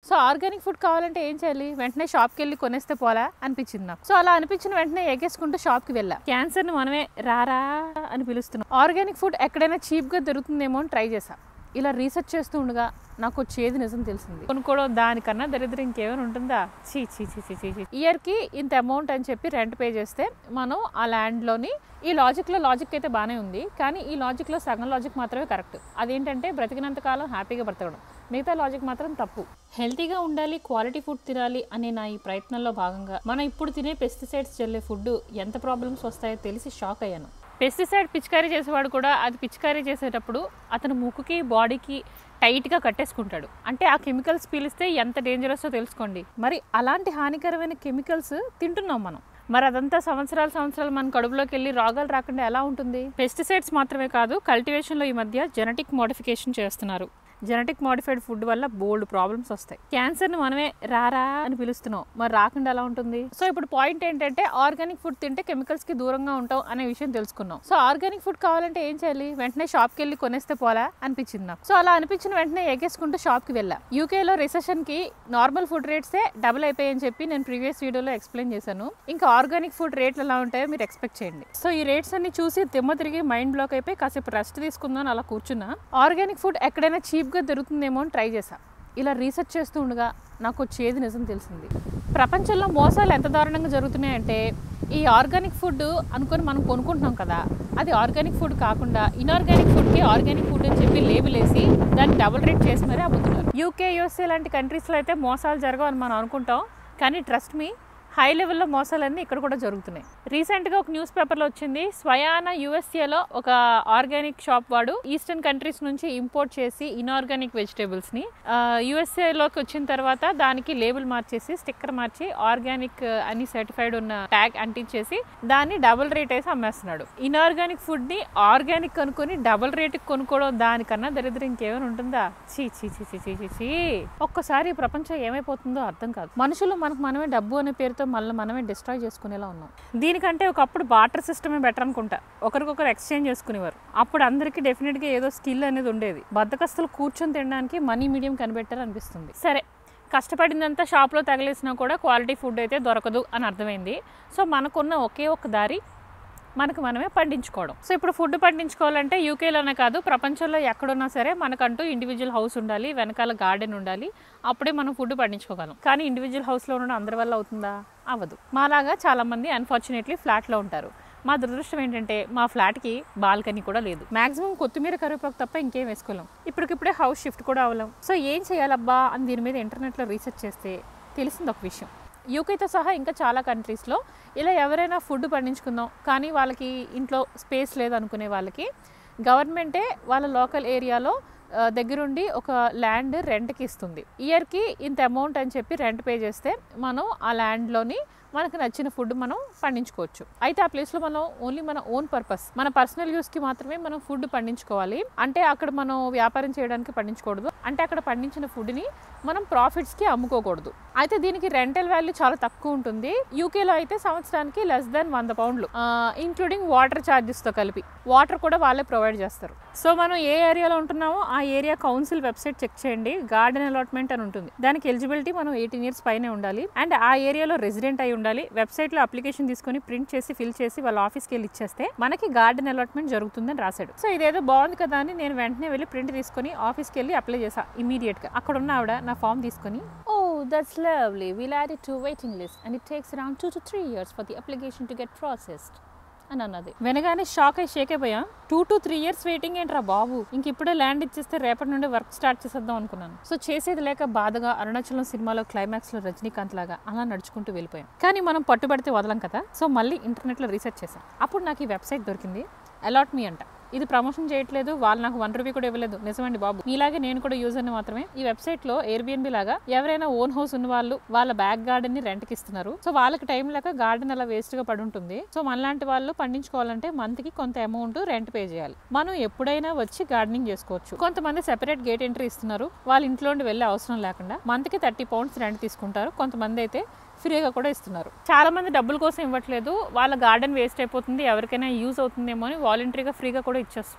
so organic food కావాలంటే ఏం చేయాలి వెంటనే షాప్కి వెళ్ళి కొనేస్తే పోలా అనిపించింది నాకు సో అలా అనిపించిన వెంటనే ఎగేసుకుంటూ షాప్కి వెళ్ళా క్యాన్సర్ని మనమే రారా అని పిలుస్తున్నాం ఆర్గానిక్ ఫుడ్ ఎక్కడైనా చీప్గా దొరుకుతుందేమో అని ట్రై చేసా ఇలా రీసెర్చ్ చేస్తూ ఉండగా నాకు చేదు నిజం తెలిసింది కొనుక్కోవడం దానికన్నా దరిద్రం ఇంకేమైనా ఉంటుందా చీ చీ చీ చీ చీ చీ ఇయర్కి ఇంత అమౌంట్ అని చెప్పి రెంట్ పే చేస్తే మనం ఆ ల్యాండ్లోని ఈ లాజిక్లో లాజిక్ అయితే బాగానే ఉంది కానీ ఈ లాజిక్లో సగం లాజిక్ మాత్రమే కరెక్ట్ అదేంటంటే బ్రతికినంత కాలం హ్యాపీగా బ్రతకడం మిగతా లాజిక్ మాత్రం తప్పు హెల్తీగా ఉండాలి క్వాలిటీ ఫుడ్ తినాలి అనే నా ఈ ప్రయత్నంలో భాగంగా మనం ఇప్పుడు తినే పెస్టిసైడ్స్ చెల్లే ఫుడ్ ఎంత ప్రాబ్లమ్స్ వస్తాయో తెలిసి షాక్ అయ్యాను పెస్టిసైడ్ పిచికారీ చేసేవాడు కూడా అది పిచికారీ చేసేటప్పుడు అతను ముక్కుకి బాడీకి టైట్గా కట్టేసుకుంటాడు అంటే ఆ కెమికల్స్ పీలిస్తే ఎంత డేంజరస్సో తెలుసుకోండి మరి అలాంటి హానికరమైన కెమికల్స్ తింటున్నాం మనం మరి అదంతా సంవత్సరాలు సంవత్సరాలు మన కడుపులోకి వెళ్ళి రోగాలు రాకుండా ఎలా ఉంటుంది పెస్టిసైడ్స్ మాత్రమే కాదు కల్టివేషన్లో ఈ మధ్య జెనెటిక్ మోడిఫికేషన్ చేస్తున్నారు జెనెటిక్ మోడిఫైడ్ ఫుడ్ వల్ల బోల్డ్ ప్రాబ్లమ్స్ వస్తాయి క్యాన్సర్ని మనమే రారా అని పిలుస్తున్నాం మరి రాకుండా ఎలా ఉంటుంది సో ఇప్పుడు పాయింట్ ఏంటంటే ఆర్గానిక్ ఫుడ్ తింటే కెమికల్స్ కి దూరంగా ఉంటాం అనే విషయం తెలుసుకున్నాం సో ఆర్గానిక్ ఫుడ్ కావాలంటే ఏం చేయాలి వెంటనే షాప్కి వెళ్ళి కొనేస్తే పోలా అనిపించింది నాకు సో అలా అనిపించిన వెంటనే ఎగేసుకుంటూ షాప్కి వెళ్ళా యూకేలో రిసెషన్ కి నార్మల్ ఫుడ్ రేట్సే డబుల్ అయిపోయాయని చెప్పి నేను ప్రీవియస్ వీడియోలో ఎక్స్ప్లెయిన్ చేశాను ఇంకా ఆర్గానిక్ ఫుడ్ రేట్లు ఎలా ఉంటాయో మీరు ఎక్స్పెక్ట్ చేయండి సో ఈ రేట్స్ అన్ని చూసి తిమ్మ తిరిగి మైండ్ బ్లాక్ అయిపోయి కాసేపు రెస్ట్ తీసుకుందాం అని అలా కూర్చున్నా ఆర్గానిక్ ఫుడ్ ఎక్కడైనా చీప్గా దొరుకుతుందేమో అని ట్రై చేశా ఇలా రీసెర్చ్ చేస్తూ ఉండగా నాకు చేదు నిజం తెలిసింది ప్రపంచంలో మోసాలు ఎంత దారుణంగా జరుగుతున్నాయంటే ఈ ఆర్గానిక్ ఫుడ్ అనుకొని మనం కొనుక్కుంటున్నాం కదా అది ఆర్గానిక్ ఫుడ్ కాకుండా ఇన్ఆర్గానిక్ ఫుడ్కి ఆర్గానిక్ ఫుడ్ అని చెప్పి లేబుల్ వేసి దాన్ని డబుల్ రేట్ చేసి మరీ అమ్ముతున్నారు యూకే యూఎస్ఏ లాంటి కంట్రీస్లో అయితే మోసాలు జరగవు అని మనం అనుకుంటాం కానీ ట్రస్ట్ మీ హై లెవెల్లో మోసాలన్నీ ఇక్కడ కూడా జరుగుతున్నాయి రీసెంట్గా ఒక న్యూస్ పేపర్లో వచ్చింది స్వయాన యూఎస్ఏలో ఒక ఆర్గానిక్ షాప్ వాడు ఈస్టర్న్ కంట్రీస్ నుంచి ఇంపోర్ట్ చేసి ఇన్ఆర్గానిక్ వెజిటేబుల్స్ని యూఎస్ఏలోకి వచ్చిన తర్వాత దానికి లేబుల్ మార్చేసి స్టిక్కర్ మార్చి ఆర్గానిక్ అని సర్టిఫైడ్ ఉన్న ట్యాగ్ అంటించేసి దాన్ని డబుల్ రేట్ వేసి అమ్మేస్తున్నాడు ఇన్ఆర్గానిక్ ఫుడ్ని ఆర్గానిక్ అనుకుని డబుల్ రేట్కి కొనుక్కోవడం దానికన్నా దరిద్రం ఇంకేమైనా ఉంటుందా చీ చీ చీ చీ చీ చీ చీ ఒక్కసారి ఈ ప్రపంచం ఏమైపోతుందో అర్థం కాదు మనుషులు మనకు మనమే డబ్బు అనే పేరుతో మళ్ళీ మనమే డిస్ట్రాయ్ చేసుకునేలా ఉన్నాం దీనికంటే ఒకప్పుడు బాటర్ సిస్టమే బెటర్ అనుకుంటా ఒకరికొకరు ఎక్స్చేంజ్ చేసుకునేవారు అప్పుడు అందరికీ డెఫినెట్గా ఏదో స్కిల్ అనేది ఉండేది బద్దకస్తులు కూర్చొని తినడానికి మనీ మీడియం కనిపెట్టారు అనిపిస్తుంది సరే కష్టపడిందంతా షాప్లో తగిలేసినా కూడా క్వాలిటీ ఫుడ్ అయితే దొరకదు అని అర్థమైంది సో మనకున్న ఒకే ఒక దారి మనకు మనమే పండించుకోవడం సో ఇప్పుడు ఫుడ్ పండించుకోవాలంటే యూకేలోనే కాదు ప్రపంచంలో ఎక్కడున్నా సరే మనకంటూ ఇండివిజువల్ హౌస్ ఉండాలి వెనకాల గార్డెన్ ఉండాలి అప్పుడే మనం ఫుడ్ పండించుకోగలం కానీ ఇండివిజువల్ హౌస్లో ఉండడం అందరి వల్ల అవుతుందా అవ్వదు మాలాగా చాలామంది అన్ఫార్చునేట్లీ ఫ్లాట్లో ఉంటారు మా దురదృష్టం ఏంటంటే మా ఫ్లాట్కి బాల్కనీ కూడా లేదు మాక్సిమం కొత్తిమీర కరివేపాకు తప్ప ఇంకేం వేసుకోలేం ఇప్పటికిప్పుడే హౌస్ షిఫ్ట్ కూడా అవ్వలేం సో ఏం చేయాలబ్బా అని దీని మీద ఇంటర్నెట్లో రీసెర్చ్ చేస్తే తెలిసింది ఒక విషయం యూకేతో సహా ఇంకా చాలా కంట్రీస్లో ఇలా ఎవరైనా ఫుడ్ పండించుకుందాం కానీ వాళ్ళకి ఇంట్లో స్పేస్ లేదనుకునే వాళ్ళకి గవర్నమెంటే వాళ్ళ లోకల్ ఏరియాలో ఆ, దగ్గరుండి ఒక ల్యాండ్ రెంట్కి ఇస్తుంది ఇయర్కి ఇంత అమౌంట్ అని చెప్పి రెంట్ పే చేస్తే మనం ఆ ల్యాండ్లోని మనకు నచ్చిన ఫుడ్ మనం పండించుకోవచ్చు అయితే ఆ ప్లేస్లో మనం ఓన్లీ మన ఓన్ పర్పస్ మన పర్సనల్ యూస్కి మాత్రమే మనం ఫుడ్ పండించుకోవాలి అంటే అక్కడ మనం వ్యాపారం చేయడానికి పండించకూడదు అంటే అక్కడ పండించిన ఫుడ్ని మనం ప్రాఫిట్స్కి అమ్ముకోకూడదు అయితే దీనికి రెంటల్ వాల్యూ చాలా తక్కువ ఉంటుంది యూకేలో అయితే సంవత్సరానికి లెస్ దాన్ వంద పౌండ్లు ఇంక్లూడింగ్ వాటర్ ఛార్జెస్తో కలిపి వాటర్ కూడా వాళ్ళే ప్రొవైడ్ చేస్తారు సో మనం ఏ ఏరియాలో ఉంటున్నామో ఆ ఏరియా కౌన్సిల్ వెబ్సైట్ చెక్ చేయండి గార్డెన్ అలాట్మెంట్ అని ఉంటుంది దానికి ఎలిజిబిలిటీ మనం ఎయిటీన్ ఇయర్స్ పైనే ఉండాలి అండ్ ఆ ఏరియాలో రెసిడెంట్ అయి ఉండాలి వెబ్సైట్ లో అప్లికేషన్ తీసుకొని ప్రింట్ చేసి ఫిల్ చేసి వాళ్ళ ఆఫీస్కి వెళ్ళి ఇచ్చేస్తే మనకి గార్డెన్ అలాట్మెంట్ జరుగుతుందని రాశాడు సో ఇదేదో బాగుంది కదా అని నేను వెంటనే వెళ్ళి ప్రింట్ తీసుకొని ఆఫీస్కి వెళ్ళి అప్లై చేసా ఇమీడియట్ గా అక్కడ ఉన్న ఆవిడ నా ఫామ్ తీసుకొని oh that's lovely will add it to waiting list and it takes around two to three years for the application to get processed అని అన్నది వినగానే షాక్ అయి షేక్ అయిపోయా two to three years waiting ఏంట్రా బాబు ఇంక ఇప్పుడే ల్యాండ్ ఇచ్చేస్తే రేపటి నుండి వర్క్ స్టార్ట్ చేసేద్దాం అనుకున్నాను సో చేసేది లేక బాధగా అరుణాచలం సినిమాలో క్లైమాక్స్ లో రజనీకాంత్ లాగా అలా నడుచుకుంటూ వెళ్ళిపోయాం కానీ మనం పట్టుబడితే వదలం కదా సో మళ్ళీ ఇంటర్నెట్ లో రీసెర్చ్ చేశాం అప్పుడు నాకు ఈ వెబ్సైట్ దొరికింది అలాట్ మీ అంట ఇది ప్రమోషన్ చేయట్లేదు వాళ్ళు నాకు వన్ రూపీ కూడా ఇవ్వలేదు నిజమండి బాబు మీలాగే నేను కూడా యూజర్ని మాత్రమే ఈ వెబ్సైట్ లో ఎయిర్బిఎన్బి లాగా ఎవరైనా ఓన్ హౌస్ ఉన్న వాళ్ళు వాళ్ళ బ్యాక్ గార్డెన్ ని రెంట్కి ఇస్తున్నారు సో వాళ్ళకి టైం లేక గార్డెన్ అలా వేస్ట్ గా పడి ఉంటుంది సో మనలాంటి వాళ్ళు పండించుకోవాలంటే మంత్ కి కొంత అమౌంట్ రెంట్ పే చేయాలి మనం ఎప్పుడైనా వచ్చి గార్డెనింగ్ చేసుకోవచ్చు కొంతమంది సెపరేట్ గేట్ ఎంట్రీ ఇస్తున్నారు వాళ్ళ ఇంట్లో నుండి వెళ్ళే అవసరం లేకుండా మంత్ కి థర్టీ పౌండ్స్ రెంట్ తీసుకుంటారు కొంతమంది అయితే ఫ్రీగా కూడా ఇస్తున్నారు చాలా మంది డబ్బుల కోసం ఇవ్వట్లేదు వాళ్ళ గార్డెన్ వేస్ట్ అయిపోతుంది ఎవరికైనా యూజ్ అవుతుందేమో అని వాలంటరీగా ఫ్రీగా కూడా ఇచ్చేస్తున్నారు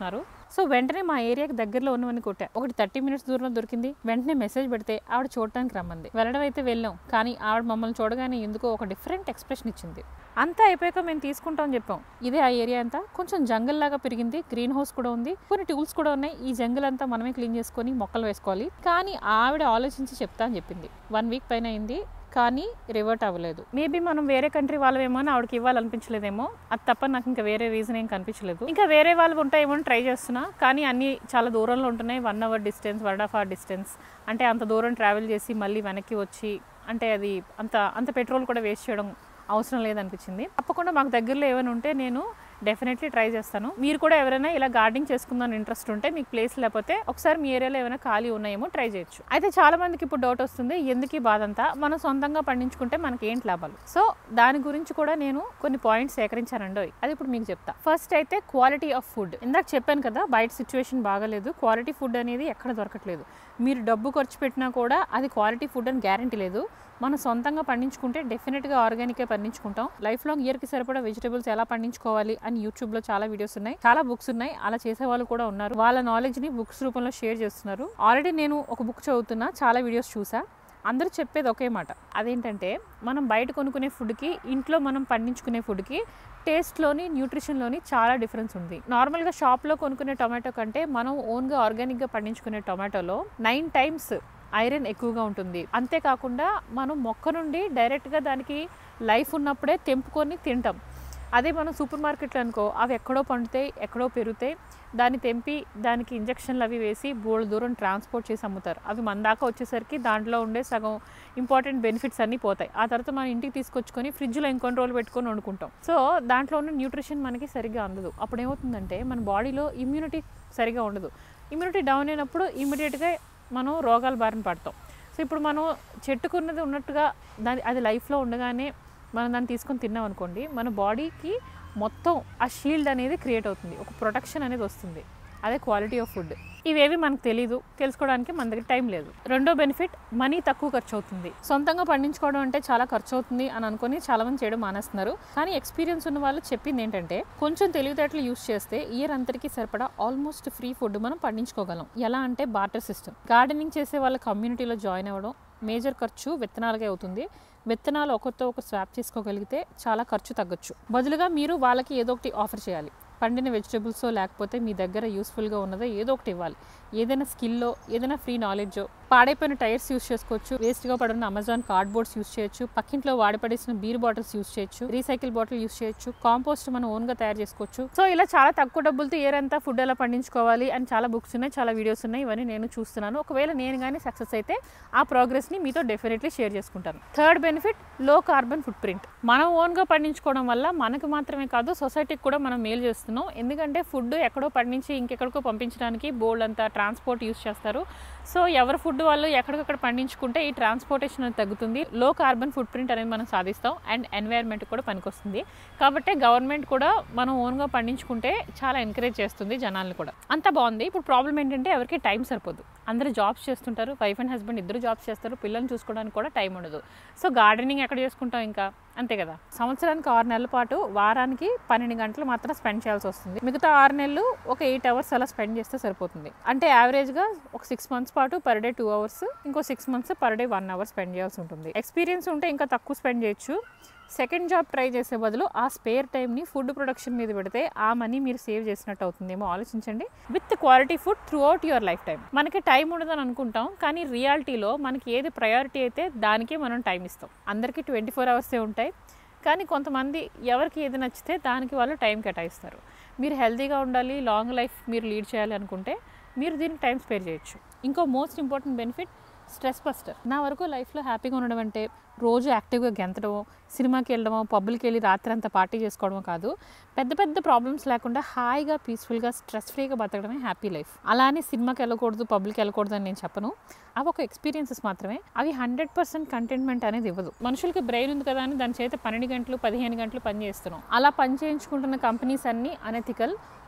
సో వెంటనే మా ఏరియాకి దగ్గరలో ఉన్నవని కొట్టా ఒకటి థర్టీ మినిట్స్ దూరంలో దొరికింది వెంటనే మెసేజ్ పెడితే ఆవిడ చూడటానికి రమ్మంది వెళ్ళడం అయితే వెళ్ళాం కానీ ఆవిడ మమ్మల్ని చూడగానే ఎందుకో ఒక డిఫరెంట్ ఎక్స్ప్రెషన్ ఇచ్చింది అంతా అయిపోయాక మేము తీసుకుంటాం చెప్పాం ఇదే ఆ ఏరియా అంతా కొంచెం జంగల్ లాగా పెరిగింది గ్రీన్ హౌస్ కూడా ఉంది కొన్ని టూల్స్ కూడా ఉన్నాయి ఈ జంగల్ అంతా మనమే క్లీన్ చేసుకొని మొక్కలు వేసుకోవాలి కానీ ఆవిడ ఆలోచించి చెప్తా అని చెప్పింది వన్ వీక్ పైన అయింది కానీ రివర్ట్ అవ్వలేదు మేబీ మనం వేరే కంట్రీ వాళ్ళవేమో అని ఆవిడకి ఇవ్వాలనిపించలేదేమో అది తప్ప నాకు ఇంకా వేరే రీజన్ ఏం కనిపించలేదు ఇంకా వేరే వాళ్ళు ఉంటాయేమో అని ట్రై చేస్తున్నా కానీ అన్ని చాలా దూరంలో ఉంటున్నాయి one hour distance one half hour distance అంటే అంత దూరం ట్రావెల్ చేసి మళ్ళీ వెనక్కి వచ్చి అంటే అది అంత అంత పెట్రోల్ కూడా వేస్ట్ చేయడం అవసరం లేదనిపించింది తప్పకుండా మాకు దగ్గరలో ఏమైనా ఉంటే నేను డెఫినెట్లీ ట్రై చేస్తాను మీరు కూడా ఎవరైనా ఇలా గార్డెనింగ్ చేసుకుందాం ఇంట్రెస్ట్ ఉంటే మీకు ప్లేస్ లేకపోతే ఒకసారి మీ ఏరియాలో ఏమైనా ఖాళీ ఉన్నాయేమో ట్రై చేయొచ్చు అయితే చాలా మందికి ఇప్పుడు డౌట్ వస్తుంది ఎందుకు ఈ బాధ అంతా మనం సొంతంగా పండించుకుంటే మనకి ఏంటి లాభాలు సో దాని గురించి కూడా నేను కొన్ని పాయింట్స్ సేకరించానండి అది ఇప్పుడు మీకు చెప్తా ఫస్ట్ అయితే క్వాలిటీ ఆఫ్ ఫుడ్ ఇందాక చెప్పాను కదా బయట సిచ్యువేషన్ బాగాలేదు క్వాలిటీ ఫుడ్ అనేది ఎక్కడ దొరకట్లేదు మీరు డబ్బు ఖర్చు పెట్టినా కూడా అది క్వాలిటీ ఫుడ్ అని గ్యారంటీ లేదు మనం సొంతంగా పండించుకుంటే డెఫినెట్గా ఆర్గానికే పండించుకుంటాం లైఫ్ లాంగ్ ఇయర్కి సరిపడా వెజిటబుల్స్ ఎలా పండించుకోవాలి అని యూట్యూబ్లో చాలా వీడియోస్ ఉన్నాయి చాలా బుక్స్ ఉన్నాయి అలా చేసే వాళ్ళు కూడా ఉన్నారు వాళ్ళ నాలెడ్జ్ని బుక్స్ రూపంలో షేర్ చేస్తున్నారు ఆల్రెడీ నేను ఒక బుక్ చదువుతున్నా చాలా వీడియోస్ చూసా అందరూ చెప్పేది ఒకే మాట అదేంటంటే మనం బయట కొనుక్కునే ఫుడ్కి ఇంట్లో మనం పండించుకునే ఫుడ్కి టేస్ట్లోని న్యూట్రిషన్లోని చాలా డిఫరెన్స్ ఉంది నార్మల్గా షాప్లో కొనుక్కునే టొమాటో కంటే మనం ఓన్గా ఆర్గానిక్గా పండించుకునే టొమాటోలో నైన్ టైమ్స్ ఐరన్ ఎక్కువగా ఉంటుంది అంతేకాకుండా మనం మొక్క నుండి డైరెక్ట్గా దానికి లైఫ్ ఉన్నప్పుడే తెంపుకొని తింటాం అదే మనం సూపర్ మార్కెట్లో అనుకో అవి ఎక్కడో పండుతాయి ఎక్కడో పెరుగుతాయి దాన్ని తెంపి దానికి ఇంజక్షన్లు అవి వేసి బోల్డ్ దూరం ట్రాన్స్పోర్ట్ చేసి అమ్ముతారు అవి మన దాకా వచ్చేసరికి దాంట్లో ఉండే సగం ఇంపార్టెంట్ బెనిఫిట్స్ అన్నీ పోతాయి ఆ తర్వాత మనం ఇంటికి తీసుకొచ్చుకొని ఫ్రిడ్జ్లో ఇంకొన్ని రోజులు పెట్టుకొని వండుకుంటాం సో దాంట్లో ఉన్న న్యూట్రిషన్ మనకి సరిగ్గా అందదు అప్పుడు ఏమవుతుందంటే మన బాడీలో ఇమ్యూనిటీ సరిగా ఉండదు ఇమ్యూనిటీ డౌన్ అయినప్పుడు ఇమీడియట్గా మనం రోగాల బారిన పడతాం సో ఇప్పుడు మనం చెట్టుకున్నది ఉన్నట్టుగా దాని అది లైఫ్లో ఉండగానే మనం దాన్ని తీసుకొని తిన్నాం అనుకోండి మన బాడీకి మొత్తం ఆ షీల్డ్ అనేది క్రియేట్ అవుతుంది ఒక ప్రొటెక్షన్ అనేది వస్తుంది అదే క్వాలిటీ ఆఫ్ ఫుడ్ ఇవేవి మనకు తెలియదు తెలుసుకోవడానికి మన దగ్గర టైం లేదు రెండో బెనిఫిట్ మనీ తక్కువ ఖర్చు అవుతుంది సొంతంగా పండించుకోవడం అంటే చాలా ఖర్చు అవుతుంది అని అనుకుని చాలా మంది చేయడం మానేస్తున్నారు కానీ ఎక్స్పీరియన్స్ ఉన్న వాళ్ళు చెప్పింది ఏంటంటే కొంచెం తెలివితేటలు యూస్ చేస్తే ఇయర్ అంతరికి సరిపడా ఆల్మోస్ట్ ఫ్రీ ఫుడ్ మనం పండించుకోగలం ఎలా అంటే బార్టర్ సిస్టమ్ గార్డెనింగ్ చేసే వాళ్ళ కమ్యూనిటీలో జాయిన్ అవ్వడం మేజర్ ఖర్చు విత్తనాలకే అవుతుంది విత్తనాలు ఒకరితో ఒక స్వాప్ చేసుకోగలిగితే చాలా ఖర్చు తగ్గొచ్చు బదులుగా మీరు వాళ్ళకి ఏదో ఒకటి ఆఫర్ చేయాలి పండిన వెజిటబుల్స్ లేకపోతే మీ దగ్గర యూస్ఫుల్గా ఉన్నదో ఏదో ఒకటి ఇవ్వాలి ఏదైనా స్కిల్లో ఏదైనా ఫ్రీ నాలెడ్జో పాడైపోయిన టైర్స్ యూస్ చేసుకోవచ్చు వేస్ట్గా పడున్న అమెజాన్ కార్డ్ బోర్డ్స్ యూస్ చేయొచ్చు పక్కింట్లో వాడిపడేసిన బీర్ బాటిల్స్ యూస్ చేయొచ్చు రీసైకిల్ బాటిల్ యూస్ చేయొచ్చు కాంపోస్ట్ మనం ఓన్గా తయారు చేసుకోవచ్చు సో ఇలా చాలా తక్కువ డబ్బులతో ఏరంతా ఫుడ్ ఎలా పండించుకోవాలి అని చాలా బుక్స్ ఉన్నాయి చాలా వీడియోస్ ఉన్నాయి ఇవన్నీ నేను చూస్తున్నాను ఒకవేళ నేను కానీ సక్సెస్ అయితే ఆ ప్రోగ్రెస్ని మీతో డెఫినెట్లీ షేర్ చేసుకుంటాను third benefit low carbon footprint మనం ఓన్గా పండించుకోవడం వల్ల మనకు మాత్రమే కాదు సొసైటీకి కూడా మనం మేలు చేస్తున్నాం ఎందుకంటే ఫుడ్ ఎక్కడో పండించి ఇంకెక్కడికో పంపించడానికి బోల్డ్ అంతా ట్రాన్స్పోర్ట్ యూస్ చేస్తారు సో ఎవరి ఫుడ్ వాళ్ళు ఎక్కడికక్కడ పండించుకుంటే ఈ ట్రాన్స్పోర్టేషన్ అనేది తగ్గుతుంది లో కార్బన్ ఫుట్ ప్రింట్ అనేది మనం సాధిస్తాం అండ్ ఎన్వైర్న్మెంట్ కూడా పనికొస్తుంది కాబట్టి గవర్నమెంట్ కూడా మనం ఓన్గా పండించుకుంటే చాలా ఎంకరేజ్ చేస్తుంది జనాల్ని కూడా అంత బాగుంది ఇప్పుడు ప్రాబ్లం ఏంటంటే ఎవరికి టైం సరిపోదు అందరూ జాబ్స్ చేస్తుంటారు వైఫ్ అండ్ హస్బెండ్ ఇద్దరు జాబ్స్ చేస్తారు పిల్లల్ని చూసుకోవడానికి కూడా టైం ఉండదు సో గార్డెనింగ్ ఎక్కడ చేసుకుంటాం ఇంకా అంతే కదా సంవత్సరానికి ఆరు నెలల పాటు వారానికి పన్నెండు గంటలు మాత్రం స్పెండ్ చేయాల్సి వస్తుంది మిగతా ఆరు నెలలు ఒక ఎయిట్ అవర్స్ అలా స్పెండ్ చేస్తే సరిపోతుంది అంటే యావరేజ్గా ఒక సిక్స్ మంత్స్ పాటు పర్ డే టూ అవర్స్ ఇంకో six months per day one hour spend చేయాల్సి ఉంటుంది ఎక్స్పీరియన్స్ ఉంటే ఇంకా తక్కువ స్పెండ్ చేయొచ్చు సెకండ్ జాబ్ ట్రై చేసే బదులు ఆ స్పేర్ టైంని ఫుడ్ ప్రొడక్షన్ మీద పెడితే ఆ మనీ మీరు సేవ్ చేసినట్టు అవుతుందేమో ఆలోచించండి with quality food throughout your life time మనకి టైం ఉండదని అనుకుంటాం కానీ రియాలిటీలో మనకి ఏది ప్రయారిటీ అయితే దానికే మనం టైం ఇస్తాం అందరికీ ట్వంటీ ఫోర్ అవర్సే ఉంటాయి కానీ కొంతమంది ఎవరికి ఏది నచ్చితే దానికి వాళ్ళు టైం కేటాయిస్తారు మీరు హెల్తీగా ఉండాలి లాంగ్ లైఫ్ మీరు లీడ్ చేయాలి అనుకుంటే మీరు దీనికి టైం స్పేర్ చేయొచ్చు ఇంకో most important benefit stress buster నా వరకు లైఫ్లో హ్యాపీగా ఉండడం అంటే రోజు యాక్టివ్గా గెంతడమో సినిమాకి వెళ్ళడమో పబ్బులకి వెళ్ళి రాత్రి అంతా పార్టీ చేసుకోవడమో కాదు పెద్ద పెద్ద ప్రాబ్లమ్స్ లేకుండా హాయిగా పీస్ఫుల్గా స్ట్రెస్ ఫ్రీగా బతకడమే హ్యాపీ లైఫ్ అలానే సినిమాకి వెళ్ళకూడదు పబ్లిక్ వెళ్ళకూడదు అని నేను చెప్పను అవి ఒక ఎక్స్పీరియన్సెస్ మాత్రమే అవి హండ్రెడ్ పర్సెంట్ కంటెంట్మెంట్ అనేది ఇవ్వదు మనుషులకి బ్రెయిన్ ఉంది కదా అని దాని చేత పన్నెండు గంటలు పదిహేను గంటలు పని చేస్తున్నాం అలా పని చేయించుకుంటున్న కంపెనీస్ అన్నీ అనెథికల్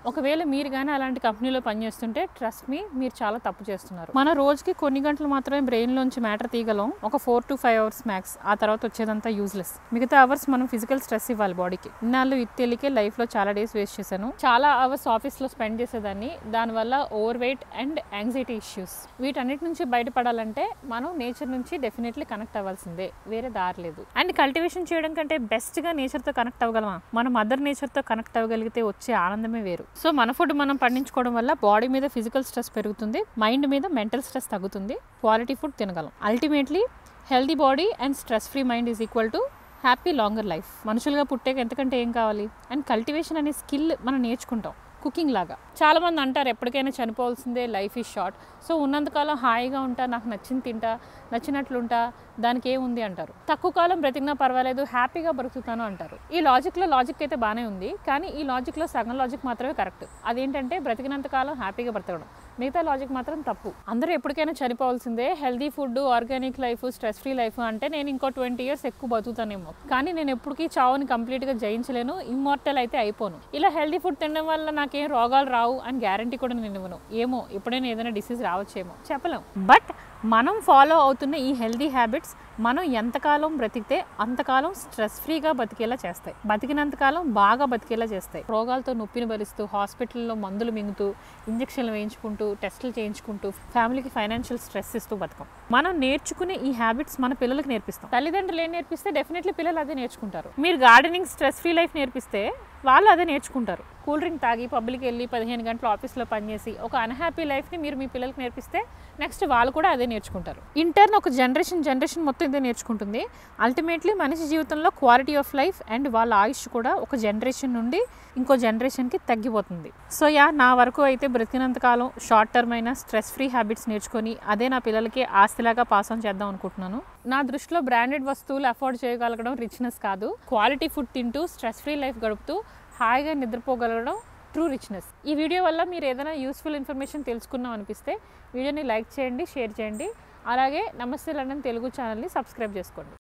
ఒకవేళ మీరు కానీ అలాంటి కంపెనీలో పనిచేస్తుంటే ట్రస్ట్ మీ మీరు చాలా తప్పు చేస్తున్నారు మన రోజుకి కొన్ని గంటలు మాత్రమే బ్రెయిన్ లోంచి మ్యాటర్ తీయగలం ఒక four to five hours max ఆ తర్వాత వచ్చేదంతా యూజ్లెస్ మిగతా అవర్స్ మనం ఫిజికల్ స్ట్రెస్ ఇవ్వాలి బాడీకి ఇన్నాళ్ళు ఇది తెలియకే లైఫ్ లో చాలా డేస్ వేస్ట్ చేశాను చాలా అవర్స్ ఆఫీస్ లో స్పెండ్ చేసేదాన్ని దానివల్ల over weight and anxiety issues వీటన్నిటి నుంచి బయటపడాలంటే మనం నేచర్ నుంచి డెఫినెట్లీ కనెక్ట్ అవ్వాల్సిందే వేరే దారి లేదు అండ్ కల్టివేషన్ చేయడం కంటే బెస్ట్ గా నేచర్ తో కనెక్ట్ అవ్వగలమా మన మదర్ నేచర్ తో కనెక్ట్ అవ్వగలిగితే వచ్చే ఆనందమే వేరు సో మన ఫుడ్ మనం పండించుకోవడం వల్ల బాడీ మీద ఫిజికల్ స్ట్రెస్ పెరుగుతుంది మైండ్ మీద మెంటల్ స్ట్రెస్ తగ్గుతుంది క్వాలిటీ ఫుడ్ తినగలం ultimately healthy body and stress free mind is equal to happy longer life మనుషులుగా పుట్టాక ఎంతకంటే ఏం కావాలి అండ్ కల్టివేషన్ అనే స్కిల్ మనం నేర్చుకుంటాం కుకింగ్ లాగా చాలా మంది అంటారు ఎప్పటికైనా చనిపోవాల్సిందే లైఫ్ ఈజ్ షార్ట్ సో ఉన్నంతకాలం హాయిగా ఉంటా నాకు నచ్చింది తింటా నచ్చినట్లుంటా దానికి ఏముంది అంటారు తక్కువ కాలం బ్రతికినా పర్వాలేదు హ్యాపీగా బ్రతుకుతాను అంటారు ఈ లాజిక్లో లాజిక్ అయితే బాగానే ఉంది కానీ ఈ లాజిక్లో సగం లాజిక్ మాత్రమే కరెక్ట్ అదేంటంటే బ్రతికినంత కాలం హ్యాపీగా బ్రతకడం మిగతా లాజిక్ మాత్రం తప్పు అందరూ ఎప్పటికైనా చనిపోవాల్సిందే healthy food organic life stress free life అంటే నేను ఇంకో ట్వంటీ ఇయర్స్ ఎక్కువ బతుకుతానేమో కానీ నేను ఎప్పటికీ చావుని కంప్లీట్గా జయించలేను ఇమ్మోర్టల్ అయితే అయిపోను ఇలా హెల్దీ ఫుడ్ తినడం వల్ల నాకేం రోగాలు రావు అని గ్యారంటీ కూడా నేను ఇవ్వను ఏమో ఎప్పుడైనా ఏదైనా డిసీజ్ రావచ్చేమో చెప్పలేం బట్ మనం ఫాలో అవుతున్న ఈ హెల్దీ హ్యాబిట్స్ మనం ఎంతకాలం బ్రతికితే అంతకాలం స్ట్రెస్ ఫ్రీగా బతికేలా చేస్తాయి బతికినంతకాలం బాగా బతికేలా చేస్తాయి రోగాలతో నొప్పిని భరిస్తూ హాస్పిటల్లో మందులు మింగుతూ ఇంజక్షన్లు వేయించుకుంటూ టెస్టులు చేయించుకుంటూ ఫ్యామిలీకి ఫైనాన్షియల్ స్ట్రెస్ ఇస్తూ బతకం మనం నేర్చుకునే ఈ హ్యాబిట్స్ మన పిల్లలకు నేర్పిస్తాం తల్లిదండ్రులు ఏం నేర్పిస్తే డెఫినెట్లీ పిల్లలు అదే నేర్చుకుంటారు మీరు గార్డెనింగ్ స్ట్రెస్ ఫ్రీ లైఫ్ నేర్పిస్తే వాళ్ళు అదే నేర్చుకుంటారు కూల్ డ్రింక్ తాగి పబ్లిక్ వెళ్ళి పదిహేను గంటలు ఆఫీస్లో పనిచేసి ఒక అన్హ్యాపీ లైఫ్ని మీరు మీ పిల్లలకి నేర్పిస్తే నెక్స్ట్ వాళ్ళు కూడా అదే నేర్చుకుంటారు ఇంటర్న్ ఒక జనరేషన్ జనరేషన్ మొత్తం ఇదే నేర్చుకుంటుంది అల్టిమేట్లీ మనిషి జీవితంలో క్వాలిటీ ఆఫ్ లైఫ్ అండ్ వాళ్ళ ఆయుష్ కూడా ఒక జనరేషన్ నుండి ఇంకో జనరేషన్కి తగ్గిపోతుంది సో యా నా వరకు అయితే బ్రతికినంతకాలం షార్ట్ టర్మ్ అయిన స్ట్రెస్ ఫ్రీ హ్యాబిట్స్ నేర్చుకొని అదే నా పిల్లలకి ఆస్తిలాగా పాస్ ఆన్ చేద్దాం అనుకుంటున్నాను నా దృష్టిలో బ్రాండెడ్ వస్తువులు అఫోర్డ్ చేయగలగడం రిచ్నెస్ కాదు క్వాలిటీ ఫుడ్ తింటూ స్ట్రెస్ ఫ్రీ లైఫ్ గడుపుతూ హాయిగా నిద్రపోగలగడం ట్రూ రిచ్నెస్ ఈ వీడియో వల్ల మీరు ఏదైనా యూస్ఫుల్ ఇన్ఫర్మేషన్ తెలుసుకున్నాం అనిపిస్తే వీడియోని లైక్ చేయండి షేర్ చేయండి అలాగే నమస్తే లండన్ తెలుగు ఛానల్ని సబ్స్క్రైబ్ చేసుకోండి